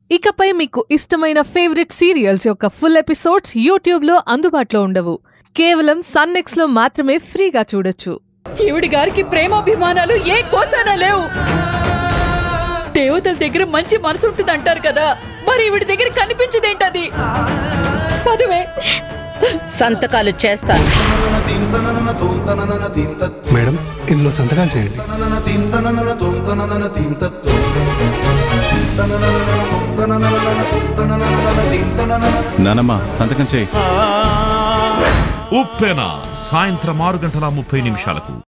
ఇకపై మీకు ఇష్టమైన ఫేవరెట్ సీరియల్స్ యొక్క ఫుల్ ఎపిసోడ్స్ యూట్యూబ్లో అందుబాటులో ఉండవు కేవలం సన్నెక్స్ లో మాత్రమే ఫ్రీగా చూడొచ్చు ఈవిడి గారికి ప్రేమాభిమానాలు ఏ కోసానా లేవు దేవతల దగ్గర మంచి మనసు ఉంటుంది అంటారు కదా మరి ఈవిడి దగ్గర కనిపించదేంటది పదవే సంతకాలు చేస్తాను మేడం ఇందులో సంతకాలు చేయండి నానమ్మ సంతకం చేయి ఉప్పెన సాయంత్రం ఆరు గంటల ముప్పై నిమిషాలకు